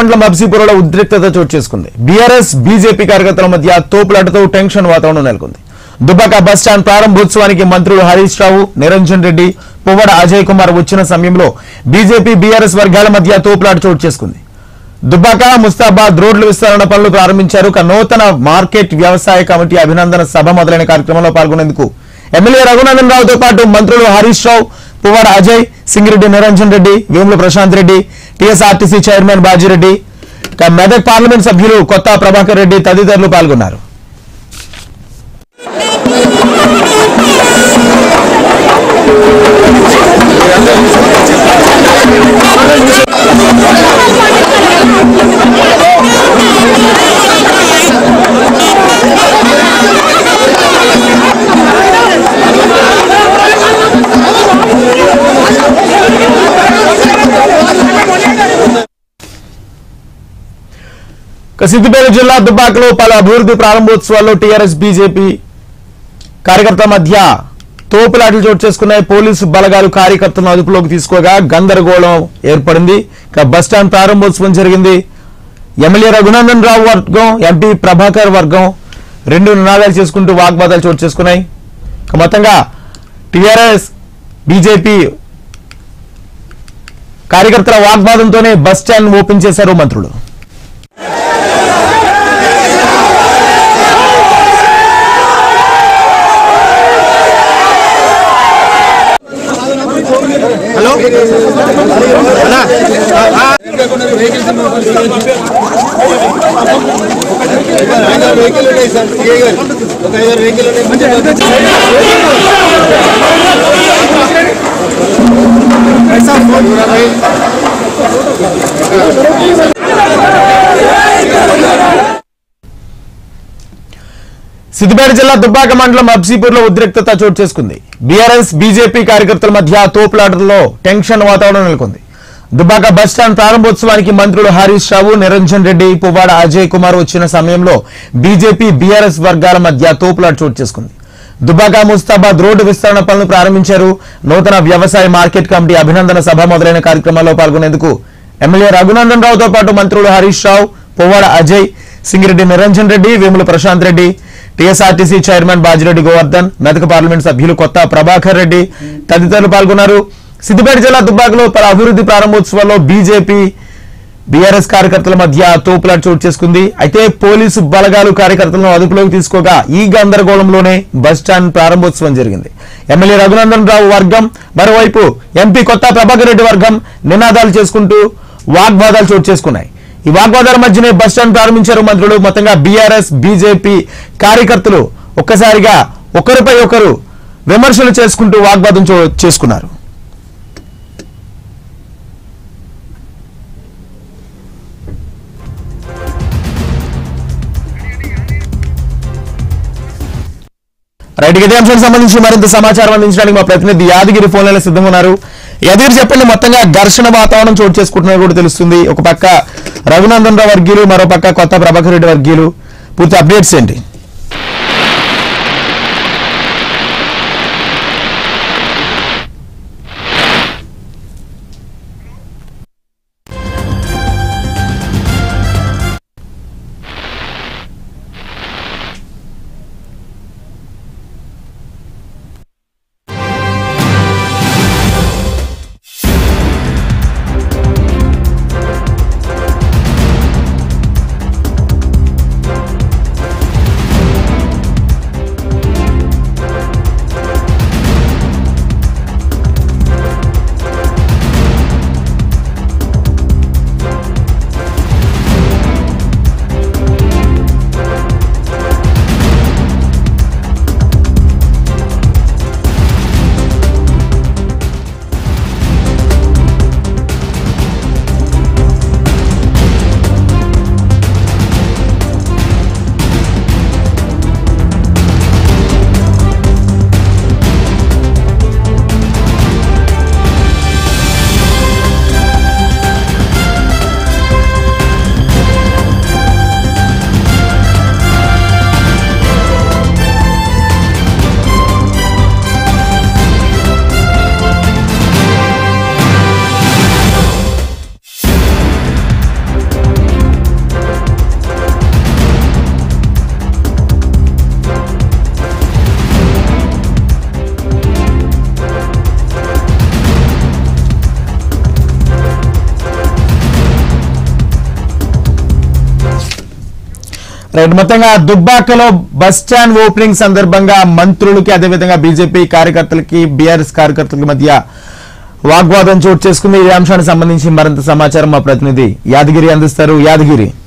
మండలం అబ్సీపురంలో ఉద్రిక్తత చోటు చేసుకుంది బీఆర్ఎస్ బీజేపీ కార్యకర్తల మధ్య తోపులాటతో టెన్షన్ వాతావరణం నెలకొంది దుబ్బాక బస్ స్టాండ్ ప్రారంభోత్సవానికి మంత్రులు హరీష్ రావు నిరంజన్ రెడ్డి పువ్వడ అజయ్ కుమార్ వచ్చిన సమయంలో బీజేపీ బీఆర్ఎస్ వర్గాల మధ్య తోపులాట చోటు చేసుకుంది దుబ్బాక ముస్తాబాద్ రోడ్ల విస్తరణ పనులు ప్రారంభించారు ఒక నూతన మార్కెట్ వ్యవసాయ కమిటీ అభినందన సభ మొదలైన కార్యక్రమంలో పాల్గొనేందుకు ఎమ్మెల్యే రఘునందన్ రావుతో పాటు మంత్రులు హరీష్ రావు పువ్వాడ అజయ్ సింగిరెడ్డి నిరంజన్ రెడ్డి వేముల ప్రశాంత్ రెడ్డి టీఎస్ఆర్టీసీ చైర్మన్ బాజిరెడ్డి ఇక మెదక్ పార్లమెంట్ సభ్యులు కొత్త ప్రభాకర్ రెడ్డి తదితరులు పాల్గొన్నారు ఇక సిద్దిపేట జిల్లా దుబ్బాకలో పలు అభివృద్ధి ప్రారంభోత్సవాల్లో టీఆర్ఎస్ బీజేపీ కార్యకర్తల మధ్య తోపులాటలు చోటు చేసుకున్నాయి పోలీసు బలగాలు కార్యకర్తలను అదుపులోకి తీసుకోగా గందరగోళం ఏర్పడింది ఇక బస్టాండ్ ప్రారంభోత్సవం జరిగింది ఎమ్మెల్యే రఘునందన్ రావు వర్గం ఎంపీ ప్రభాకర్ వర్గం రెండు నినాదాలు చేసుకుంటూ వాగ్వాదాలు చోటు చేసుకున్నాయి ఇక మొత్తంగా టీఆర్ఎస్ బీజేపీ కార్యకర్తల వాగ్వాదంతోనే బస్ స్టాండ్ ఓపెన్ చేశారు మంత్రులు వెహికల్ ఉన్నాయి సార్ సిఐ గారు ఒక ఐదారు వెహికల్ ఉన్నాయి సిద్దిపేట జిల్లా దుబ్బాక మండలం అబ్సీపూర్ లో ఉద్రిక్తత చోటు చేసుకుంది బీఆర్ఎస్ బీజేపీ కార్యకర్తల మధ్య తోపులాటల్లో టెన్షన్ వాతావరణం నెలకొంది దుబ్బాక బస్ స్టాండ్ ప్రారంభోత్సవానికి మంత్రులు హరీష్ రావు నిరంజన్ రెడ్డి పువ్వాడ అజయ్ కుమార్ వచ్చిన సమయంలో బీజేపీ బీఆర్ఎస్ వర్గాల మధ్య తోపులాట చోటు చేసుకుంది దుబ్బాక ముస్తాబాద్ రోడ్డు విస్తరణ పనులు ప్రారంభించారు నూతన వ్యవసాయ మార్కెట్ కమిటీ అభినందన సభ మొదలైన కార్యక్రమాల్లో పాల్గొనేందుకు ఎమ్మెల్యే రఘునందన్ రావుతో పాటు మంత్రులు Harish Rao Puvvada Ajay Singireddy Niranjan Reddy Vemula Prashanth Reddy TSRTC chairman Bajireddy Govardhan Medak parliament సభ్యులు కొత్త ప్రభాకర్ రెడ్డి తదితరులు పాల్గొన్నారు సిద్దిపేట జిల్లా దుబ్బాకలో పలు అభివృద్ధి ప్రారంభోత్సవాల్లో బీజేపీ బీఆర్ఎస్ కార్యకర్తల మధ్య తోపులాట చోటు చేసుకుంది అయితే పోలీసు బలగాలు కార్యకర్తలను అదుపులోకి తీసుకోగా ఈ గందరగోళంలోనే బస్ స్టాండ్ ప్రారంభోత్సవం జరిగింది ఎమ్మెల్యే రఘునందన్ రావు వర్గం మరోవైపు ఎంపీ కొత్త ప్రభాకర్ రెడ్డి వర్గం నినాదాలు చేసుకుంటూ వాగ్వాదాలు చోటు చేసుకున్నాయి ఈ వాగ్వాదాల మధ్యనే బస్ స్టాండ్ ప్రారంభించారు మంత్రులు మొత్తంగా బీఆర్ఎస్ బీజేపీ కార్యకర్తలు ఒక్కసారిగా ఒకరిపై ఒకరు విమర్శలు చేసుకుంటూ వాగ్వాదం చో- చేసుకున్నారు రైట్ ఇదే అంశానికి సంబంధించి మరింత సమాచారం అందించడానికి మా ప్రతినిధి యాదగిరి ఫోన్ లైన్ సిద్ధంగా ఉన్నారు యాదగిరి చెప్పండి మొత్తంగా ఘర్షణ వాతావరణం చోటు చేసుకుంటున్నది కూడా తెలుస్తుంది ఒక పక్క రఘునందన్ రావు వర్గీయులు మరో పక్క కొత్త ప్రభాకర్ రెడ్డి వర్గీయులు పూర్తి అప్డేట్స్ ఏంటి రైట్ మొత్తంగా దుబ్బాకలో బస్ స్టాండ్ ఓపెనింగ్ సందర్భంగా మంత్రులకి అదేవిధంగా బీజేపీ కార్యకర్తలకి బీఆర్ఎస్ కార్యకర్తలకి మధ్య వాగ్వాదం చోటు చేసుకుంది ఈ అంశానికి సంబంధించి మరింత సమాచారం మా ప్రతినిధి యాదగిరి అందిస్తారు యాదగిరి